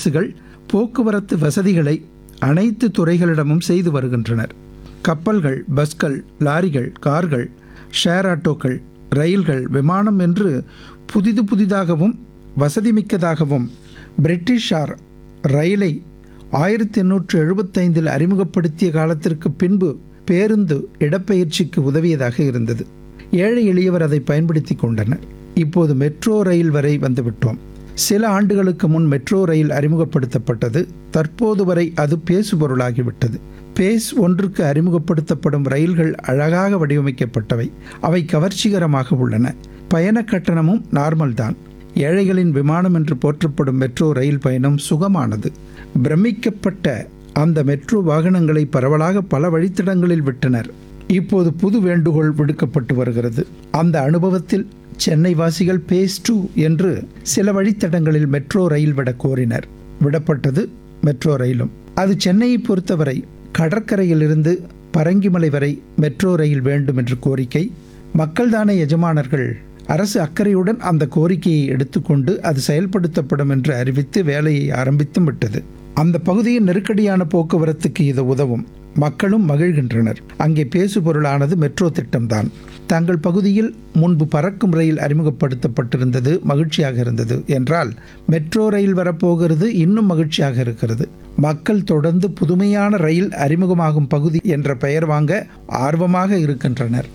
அரசுகள் போக்குவரத்து வசதிகளை அனைத்து துறைகளிடமும் செய்து வருகின்றனர் கப்பல்கள் பஸ்கள் லாரிகள் கார்கள் ஷேர் ஆட்டோக்கள் ரயில்கள் விமானம் என்று புதிது புதிதாகவும் வசதிமிக்கதாகவும் பிரிட்டிஷார் ரயிலை ஆயிரத்தி எண்ணூற்று எழுபத்தைந்தில் அறிமுகப்படுத்திய காலத்திற்கு பின்பு பேருந்து இடப்பெயர்ச்சிக்கு உதவியதாக இருந்தது ஏழை எளியவர் அதை பயன்படுத்தி கொண்டனர் இப்போது மெட்ரோ ரயில் வரை வந்துவிட்டோம் சில ஆண்டுகளுக்கு முன் மெட்ரோ ரயில் அறிமுகப்படுத்தப்பட்டது தற்போது வரை அது பேசுபொருளாகிவிட்டது பேஸ் ஒன்றுக்கு அறிமுகப்படுத்தப்படும் ரயில்கள் அழகாக வடிவமைக்கப்பட்டவை அவை கவர்ச்சிகரமாக உள்ளன பயண கட்டணமும் நார்மல் தான் ஏழைகளின் விமானம் என்று போற்றப்படும் மெட்ரோ ரயில் பயணம் சுகமானது பிரமிக்கப்பட்ட அந்த மெட்ரோ வாகனங்களை பரவலாக பல வழித்தடங்களில் விட்டனர் இப்போது புது வேண்டுகோள் விடுக்கப்பட்டு வருகிறது அந்த அனுபவத்தில் சென்னை வாசிகள் பேஸ் டூ என்று சில வழித்தடங்களில் மெட்ரோ ரயில் விட கோரினர் விடப்பட்டது மெட்ரோ ரயிலும் அது சென்னையை பொறுத்தவரை கடற்கரையிலிருந்து பரங்கிமலை வரை மெட்ரோ ரயில் வேண்டும் என்ற கோரிக்கை மக்கள்தானே எஜமானர்கள் அரசு அக்கறையுடன் அந்த கோரிக்கையை எடுத்துக்கொண்டு அது செயல்படுத்தப்படும் என்று அறிவித்து வேலையை ஆரம்பித்தும் விட்டது அந்த பகுதியின் நெருக்கடியான போக்குவரத்துக்கு இது உதவும் மக்களும் மகிழ்கின்றனர் அங்கே பேசுபொருளானது மெட்ரோ திட்டம்தான் தங்கள் பகுதியில் முன்பு பறக்கும் ரயில் அறிமுகப்படுத்தப்பட்டிருந்தது மகிழ்ச்சியாக இருந்தது என்றால் மெட்ரோ ரயில் வரப்போகிறது இன்னும் மகிழ்ச்சியாக இருக்கிறது மக்கள் தொடர்ந்து புதுமையான ரயில் அறிமுகமாகும் பகுதி என்ற பெயர் வாங்க ஆர்வமாக இருக்கின்றனர்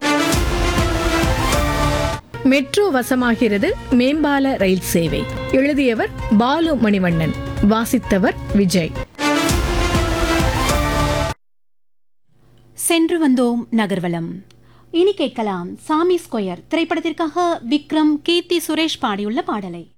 மெட்ரோ வசமாகிறது மேம்பால ரயில் சேவை எழுதியவர் பாலு மணிவண்ணன் வாசித்தவர் விஜய் சென்று வந்தோம் நகர்வலம் இனி கேட்கலாம் சாமி ஸ்கொயர் திரைப்படத்திற்காக விக்ரம் கீர்த்தி சுரேஷ் பாடியுள்ள பாடலை